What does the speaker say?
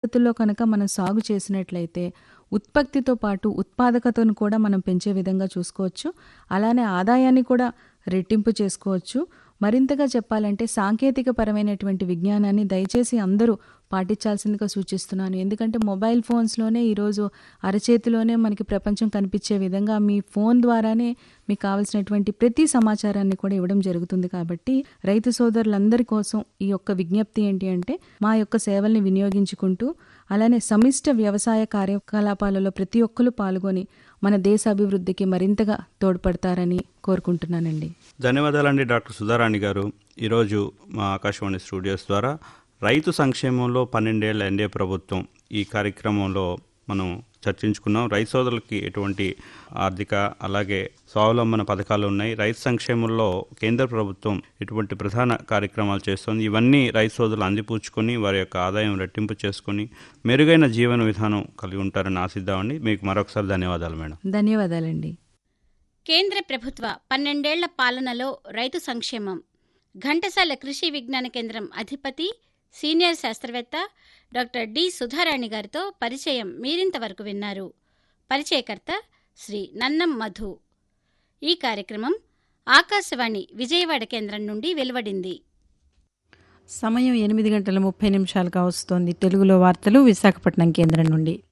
పద్ధతుల్లో కనుక మనం సాగు చేసినట్లయితే ఉత్పత్తితో పాటు ఉత్పాదకతను కూడా మనం పెంచే విధంగా చూసుకోవచ్చు అలానే ఆదాయాన్ని కూడా రెట్టింపు చేసుకోవచ్చు మరింతగా చెప్పాలంటే సాంకేతిక పరమైనటువంటి విజ్ఞానాన్ని దయచేసి అందరూ పాటించాల్సిందిగా సూచిస్తున్నాను ఎందుకంటే మొబైల్ ఫోన్స్లోనే ఈరోజు అరచేతిలోనే మనకి ప్రపంచం కనిపించే విధంగా మీ ఫోన్ ద్వారానే మీకు కావాల్సినటువంటి ప్రతి సమాచారాన్ని కూడా ఇవ్వడం జరుగుతుంది కాబట్టి రైతు సోదరులందరి కోసం ఈ యొక్క విజ్ఞప్తి ఏంటి అంటే మా యొక్క సేవల్ని వినియోగించుకుంటూ అలానే సమిష్ట వ్యవసాయ కార్యకలాపాలలో ప్రతి ఒక్కరు పాల్గొని మన దేశ అభివృద్ధికి మరింతగా తోడ్పడతారని కోరుకుంటున్నానండి ధన్యవాదాలండి డాక్టర్ సుధారాణి గారు ఈరోజు మా ఆకాశవాణి స్టూడియోస్ ద్వారా రైతు సంక్షేమంలో పన్నెండేళ్ల ఎన్డీఏ ప్రభుత్వం ఈ కార్యక్రమంలో మనం చర్చించుకున్నాం రైతు సోదరులకి ఎటువంటి ఆర్థిక అలాగే స్వావలంబన పథకాలు ఉన్నాయి రైతు సంక్షేమంలో కేంద్ర ప్రభుత్వం ఎటువంటి ప్రధాన కార్యక్రమాలు చేస్తుంది ఇవన్నీ రైతు సోదరులు అందిపుచ్చుకొని వారి యొక్క ఆదాయం రెట్టింపు చేసుకొని మెరుగైన జీవన విధానం కలిగి ఉంటారని ఆశిద్దామండి మీకు మరొకసారి ధన్యవాదాలు మేడం ధన్యవాదాలండి కేంద్ర ప్రభుత్వ పన్నెండేళ్ల పాలనలో రైతు సంక్షేమం ఘంటసాల కృషి విజ్ఞాన కేంద్రం అధిపతి సీనియర్ శాస్త్రవేత్త డాక్టర్ డి సుధారాణి గారితో పరిచయం మీరింతవరకు విన్నారు పరిచయకర్త శ్రీ నన్నం మధు ఈ కార్యక్రమం ఆకాశవాణి విజయవాడ కేంద్రం నుండి వెలువడింది సమయం ఎనిమిది గంటల ముప్పై నిమిషాలుగా వస్తోంది తెలుగులో వార్తలు విశాఖపట్నం కేంద్రం నుండి